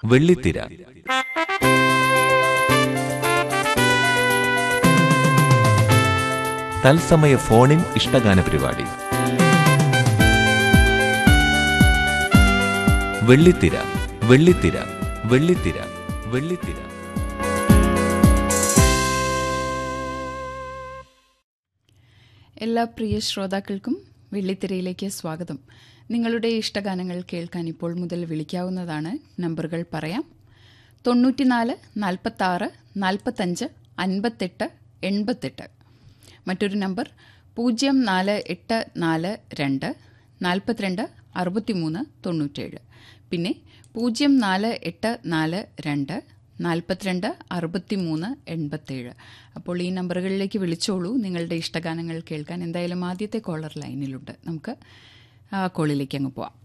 വെള്ളിത്തിര തത്സമയ ഫോണിൻ ഇഷ്ടഗാന പരിപാടി വെള്ളിത്തിര വെള്ളിത്തിര വെള്ളിത്തിര വെള്ളിത്തിര എല്ലാ പ്രിയ ശ്രോതാക്കൾക്കും വെള്ളിത്തിരയിലേക്ക് സ്വാഗതം നിങ്ങളുടെ ഇഷ്ടഗാനങ്ങൾ കേൾക്കാൻ ഇപ്പോൾ മുതൽ വിളിക്കാവുന്നതാണ് നമ്പറുകൾ പറയാം തൊണ്ണൂറ്റിനാല് നാൽപ്പത്താറ് നാൽപ്പത്തഞ്ച് അൻപത്തെട്ട് എൺപത്തെട്ട് മറ്റൊരു നമ്പർ പൂജ്യം നാല് എട്ട് നാല് രണ്ട് നാൽപ്പത്തിരണ്ട് അറുപത്തിമൂന്ന് തൊണ്ണൂറ്റേഴ് പിന്നെ പൂജ്യം നാല് എട്ട് നാല് രണ്ട് നാൽപ്പത്തിരണ്ട് അറുപത്തിമൂന്ന് എൺപത്തേഴ് അപ്പോൾ ഈ നമ്പറുകളിലേക്ക് വിളിച്ചോളൂ നിങ്ങളുടെ ഇഷ്ടഗാനങ്ങൾ കേൾക്കാൻ എന്തായാലും ആദ്യത്തെ കോളർ ലൈനിലുണ്ട് നമുക്ക് ആ കോളിലേക്ക് അങ്ങ് പോവാം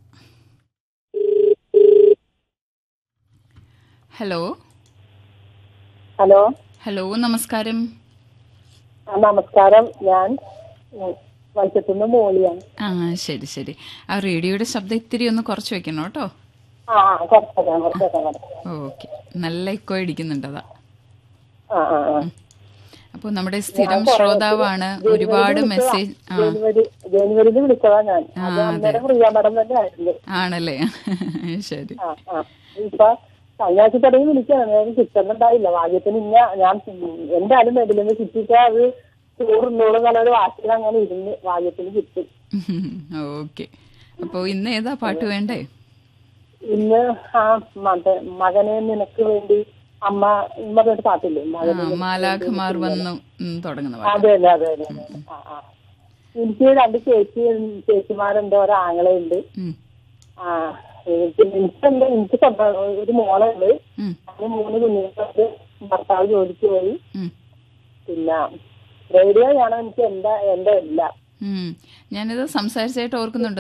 ഹലോ ഹലോ ഹലോ നമസ്കാരം ആ, നമസ്കാരം ഞാൻ ഉം, വൈക്കത്തുനിന്ന് മോളിയാണ് ആ ശരി ശരി ആ റേഡിയോയുടെ ശബ്ദം ഇത്തിരി ഒന്ന് കുറച്ച് വെക്കണം കേട്ടോ ആ ആ കുറച്ചേക്കാം കുറച്ചേക്കാം കുറച്ചേക്കാം. ഓക്കെ നല്ല ഇക്കോ ഇടിക്കുന്നുണ്ട് അതാ ആ ആ ആ അപ്പോൾ നമ്മുടെ സ്ഥിരം ശ്രോതാവാണ് ഒരുപാട് മെസ്സേജ് ആ ജനുവരി ജനുവരിയിൽ വിളിച്ചതാ ഞാൻ അത് അന്നേരം പ്രിയ മേഡം തന്നെ ആയിരുന്നു ആണല്ലേ ശരി ആ ആ ഇപ്പൊ കഴിഞ്ഞ ആഴ്ച തുടങ്ങി വിളിക്കണം അന്നേരം കിട്ടുന്നുണ്ടായില്ല ഭാഗ്യത്തിന് ഇന്ന ഞാൻ എന്തായാലും മെഡിലെന്ന് കിട്ടിയിട്ട് അത് ചോറുന്നോളും നല്ലൊരു വാക്കിൽ അങ്ങനെ ഇരുന്ന് ഭാഗ്യത്തിന് കിട്ടി ഓക്കെ അപ്പോൾ ഇന്ന് ഏതാ പാട്ട് വേണ്ടേ ഇന്ന് ആ മറ്റേ മകനെ നിനക്ക് വേണ്ടി അമ്മ ഉമ്മ കേട്ട് പാട്ടില്ലേ ആ മകനെ മാലാഖമാർ വന്നു ഉം, തുടങ്ങുന്ന പാട്ട് അതെ അതെ അതെ അതെ അതെ. ആ, ആ. എനിക്ക് രണ്ട് ചേച്ചി ചേച്ചിമാരുണ്ട് ഒരാങ്ങളുണ്ട് ഉം, ആ എനിക്ക് എനിക്കുണ്ട് എനിക്ക് സ്വന്തം ഒരു മോളുണ്ട് ഉം, അതിന് മൂന്ന് കുഞ്ഞുങ്ങളുണ്ട് ഭർത്താവ് ജോലിക്ക് പോയി ഉം, പിന്നെ റേഡിയോ ആണ് എനിക്ക് എന്റെ എന്റെ എല്ലാം ഉം. ഞാനിത് സംസാരിച്ചായിട്ട് ഓർക്കുന്നുണ്ട്